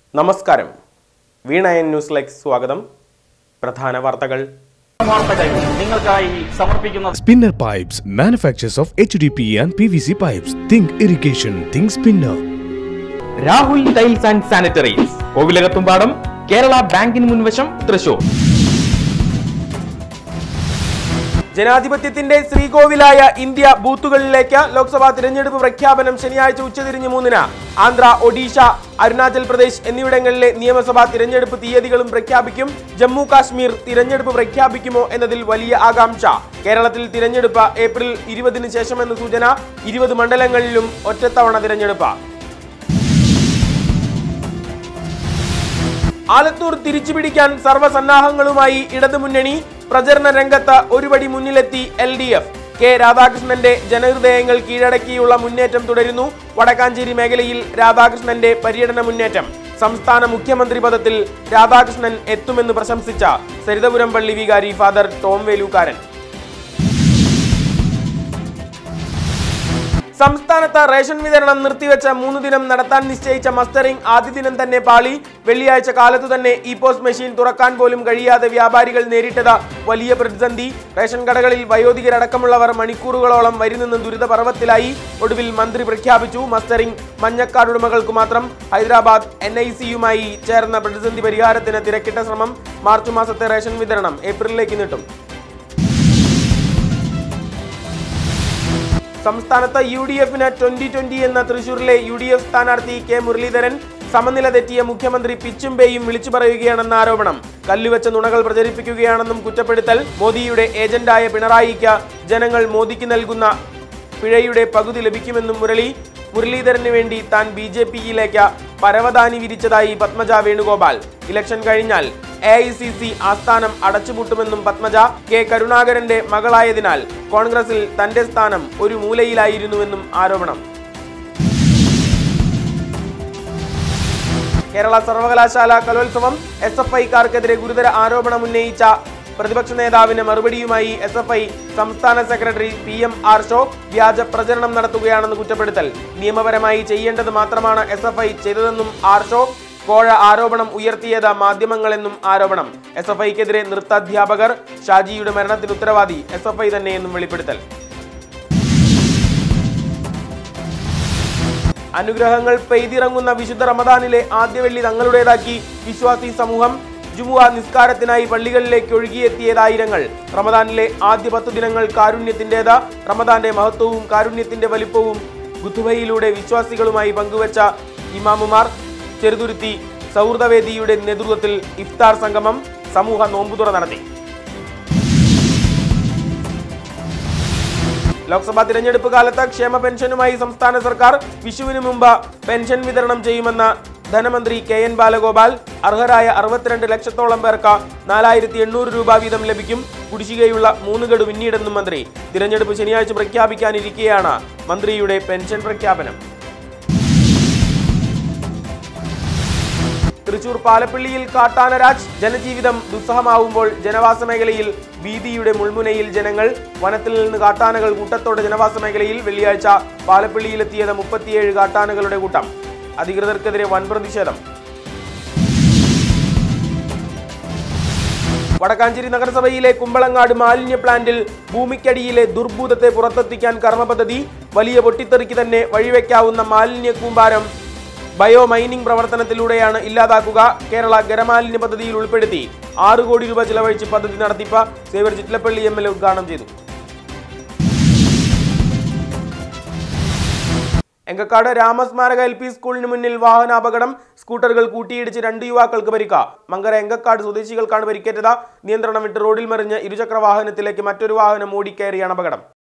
നമസ്കാരം വീണ എൻ ന്യൂസിലേക്ക് സ്വാഗതം പ്രധാന വാർത്തകൾ വാർത്തകൾ നിങ്ങൾക്കായി സമർപ്പിക്കുന്നത് Spinner Pipes, manufacturers of HDPE and PVC pipes. Think irrigation, think spinner. Rahul tiles and sanitaries Kovilakathumpadam Kerala ബാങ്കിന് മുൻവശം തൃശൂർ ജനാധിപത്യത്തിന്റെ ശ്രീകോവിലായ ഇന്ത്യ ബൂത്തുകളിലേക്ക് ലോക്സഭാ തിരഞ്ഞെടുപ്പ് പ്രഖ്യാപനം ശനിയാഴ്ച ഉച്ചതിരിഞ്ഞ് മൂന്നിന് ആന്ധ്ര ഒഡീഷ അരുണാചൽ പ്രദേശ് എന്നിവിടങ്ങളിലെ നിയമസഭാ തിരഞ്ഞെടുപ്പ് തീയതികളും പ്രഖ്യാപിക്കും ജമ്മു കാശ്മീർ തിരഞ്ഞെടുപ്പ് പ്രഖ്യാപിക്കുമോ എന്നതിൽ വലിയ ആകാംക്ഷ കേരളത്തിൽ തിരഞ്ഞെടുപ്പ് ഏപ്രിൽ ഇരുപതിന് ശേഷമെന്ന് സൂചന ഇരുപത് മണ്ഡലങ്ങളിലും ഒറ്റത്തവണ തിരഞ്ഞെടുപ്പ് ആലത്തൂർ തിരിച്ചുപിടിക്കാൻ സർവ്വസന്നാഹങ്ങളുമായി ഇടതുമുന്നണി പ്രചരണ രംഗത്ത് ഒരുപടി മുന്നിലെത്തി എൽ ഡി എഫ് കെ രാധാകൃഷ്ണന്റെ ജനഹൃദയങ്ങൾ കീഴടക്കിയുള്ള മുന്നേറ്റം തുടരുന്നു വടക്കാഞ്ചേരി മേഖലയിൽ രാധാകൃഷ്ണന്റെ പര്യടന മുന്നേറ്റം സംസ്ഥാന മുഖ്യമന്ത്രി പദത്തിൽ രാധാകൃഷ്ണൻ എത്തുമെന്ന് പ്രശംസിച്ച സരിതപുരം പള്ളി വികാരി ഫാദർ ടോം വേലൂക്കാരൻ സംസ്ഥാനത്ത് റേഷൻ വിതരണം നിർത്തിവെച്ച മൂന്ന് ദിനം നടത്താൻ നിശ്ചയിച്ച മസ്റ്ററിംഗ് ആദ്യ ദിനം തന്നെ പാളി വെള്ളിയാഴ്ച കാലത്തു തന്നെ ഇ പോസ്റ്റ് മെഷീൻ തുറക്കാൻ പോലും കഴിയാതെ വ്യാപാരികൾ നേരിട്ടത് വലിയ പ്രതിസന്ധി റേഷൻ കടകളിൽ വയോധികരടക്കമുള്ളവർ മണിക്കൂറുകളോളം വരിനിന്ന് ദുരിതപർവത്തിലായി ഒടുവിൽ മന്ത്രി പ്രഖ്യാപിച്ചു മസ്റ്ററിംഗ് മഞ്ഞക്കാർഡ് ഉടമകൾക്ക് മാത്രം ഹൈദരാബാദ് എൻ ഐ സിയുമായി ചേർന്ന പ്രതിസന്ധി പരിഹാരത്തിന് തിരക്കിട്ട ശ്രമം മാർച്ച് മാസത്തെ റേഷൻ വിതരണം ഏപ്രിലിലേക്ക് നീട്ടും സംസ്ഥാനത്ത് യു ഡി എഫിന് ട്വന്റി ട്വന്റി എന്ന തൃശൂരിലെ യു ഡി എഫ് സ്ഥാനാർത്ഥി കെ മുരളീധരൻ സമനില തെറ്റിയ മുഖ്യമന്ത്രി പിച്ചുംപേയും വിളിച്ചു പറയുകയാണെന്ന ആരോപണം കല്ലുവെച്ച നുണകൾ പ്രചരിപ്പിക്കുകയാണെന്നും കുറ്റപ്പെടുത്തൽ മോദിയുടെ ഏജന്റായ പിണറായിക്ക് ജനങ്ങൾ മോദിക്ക് നൽകുന്ന പിഴയുടെ പകുതി ലഭിക്കുമെന്നും മുരളി മുരളീധരന് വേണ്ടി താൻ ബി ജെ പിയിലേക്ക് പരവതാനി വിരിച്ചതായി പത്മജ വേണുഗോപാൽ ഇലക്ഷൻ കഴിഞ്ഞാൽ എ ഐ സി സി ആസ്ഥാനം അടച്ചുപൂട്ടുമെന്നും പത്മജ കെ കരുണാകരന്റെ മകളായതിനാൽ കോൺഗ്രസിൽ തന്റെ സ്ഥാനം ഒരു മൂലയിലായിരുന്നുവെന്നും ആരോപണം കേരള സർവകലാശാല കലോത്സവം എസ് എഫ് ഐക്കാർക്കെതിരെ ഗുരുതര ആരോപണം ഉന്നയിച്ച പ്രതിപക്ഷ നേതാവിന് മറുപടിയുമായി എസ് എഫ് ഐ സംസ്ഥാന secretary P M Arsho വ്യാജ പ്രചരണം നടത്തുകയാണെന്ന് കുറ്റപ്പെടുത്തൽ നിയമപരമായി ചെയ്യേണ്ടത് മാത്രമാണ് എസ് എഫ് ഐ ചെയ്തതെന്നും ആർ ഷോ കോഴ ആരോപണം ഉയർത്തിയത് മാധ്യമങ്ങളെന്നും ആരോപണം എസ് എഫ് ഐക്കെതിരെ നൃത്താധ്യാപകർ ഷാജിയുടെ മരണത്തിന് ഉത്തരവാദി എസ് എഫ് ഐ തന്നെയെന്നും വെളിപ്പെടുത്തൽ അനുഗ്രഹങ്ങൾ പെയ്തിറങ്ങുന്ന വിശുദ്ധ റമദാനിലെ ആദ്യ വെള്ളി തങ്ങളുടേതാക്കി വിശ്വാസി സമൂഹം ജുമുഅ നിസ്കാരത്തിനായി പള്ളികളിലേക്ക് ഒഴുകിയെത്തിയതായിരങ്ങൾ റമദാനിലെ ആദ്യ പത്തു ദിനങ്ങൾ കാരുണ്യത്തിൻ്റെത് റമദാന്റെ മഹത്വവും കാരുണ്യത്തിന്റെ വലിപ്പവും ഗുത്തുബയിലൂടെ വിശ്വാസികളുമായി പങ്കുവച്ച ഇമാമുമാർ ചെറുതുരുത്തി സൗഹൃദവേദിയുടെ നേതൃത്വത്തിൽ ഇഫ്താർ സംഗമം സമൂഹ നോമ്പുതുറ നടത്തി ലോക്സഭാ തിരഞ്ഞെടുപ്പ് കാലത്ത് ക്ഷേമ പെൻഷനുമായി സംസ്ഥാന സർക്കാർ വിഷുവിന് മുമ്പ് പെൻഷൻ വിതരണം ചെയ്യുമെന്ന് ധനമന്ത്രി കെ എൻ ബാലഗോപാൽ അർഹരായ അറുപത്തിരണ്ട് ലക്ഷത്തോളം പേർക്ക് നാലായിരത്തി എണ്ണൂറ് രൂപ വീതം ലഭിക്കും കുടിശ്ശികയുള്ള മൂന്ന് ഗഡു പിന്നീടെന്നും മന്ത്രി തിരഞ്ഞെടുപ്പ് ശനിയാഴ്ച പ്രഖ്യാപിക്കാനിരിക്കെയാണ് മന്ത്രിയുടെ പെൻഷൻ പ്രഖ്യാപനം തൃശൂർ പാലപ്പള്ളിയിൽ കാട്ടാനരാജ് ജനജീവിതം ദുസ്സഹമാവുമ്പോൾ ജനവാസ മേഖലയിൽ ഭീതിയുടെ മുൾമുനയിൽ ജനങ്ങൾ വനത്തിൽ നിന്ന് കാട്ടാനകൾ കൂട്ടത്തോടെ ജനവാസ മേഖലയിൽ വെള്ളിയാഴ്ച പാലപ്പള്ളിയിലെത്തിയത് മുപ്പത്തിയേഴ് കാട്ടാനകളുടെ കൂട്ടം അധികൃതർക്കെതിരെ വൻ പ്രതിഷേധം വടക്കാഞ്ചേരി നഗരസഭയിലെ കുമ്പളങ്ങാട് മാലിന്യ പ്ലാന്റിൽ ഭൂമിക്കടിയിലെ ദുർഭൂതത്തെ പുറത്തെത്തിക്കാൻ കർമ്മപദ്ധതി വലിയ പൊട്ടിത്തെറിക്ക് തന്നെ വഴിവെക്കാവുന്ന മാലിന്യ കൂമ്പാരം ബയോ മൈനിംഗ് പ്രവർത്തനത്തിലൂടെയാണ് ഇല്ലാതാക്കുക കേരള ഖരമാലിന്യ പദ്ധതിയിൽ ഉൾപ്പെടുത്തി ആറ് കോടി രൂപ ചിലവഴിച്ച് പദ്ധതി നടത്തിപ്പ് സേവർ ചിറ്റലപ്പള്ളി എം എൽ എ ഉദ്ഘാടനം ചെയ്തു എങ്കക്കാട് രാമസ്മാരക എൽ പി സ്കൂളിന് മുന്നിൽ വാഹനാപകടം സ്കൂട്ടറുകൾ കൂട്ടിയിടിച്ച് രണ്ട് യുവാക്കൾക്ക് പരിക്ക മങ്കര എങ്കക്കാട് സ്വദേശികൾക്കാണ് പരിക്കേറ്റത് നിയന്ത്രണം വിട്ട് റോഡിൽ മറിഞ്ഞ് ഇരുചക്ര വാഹനത്തിലേക്ക് മറ്റൊരു വാഹനം ഓടിക്കയറിയാണ് അപകടം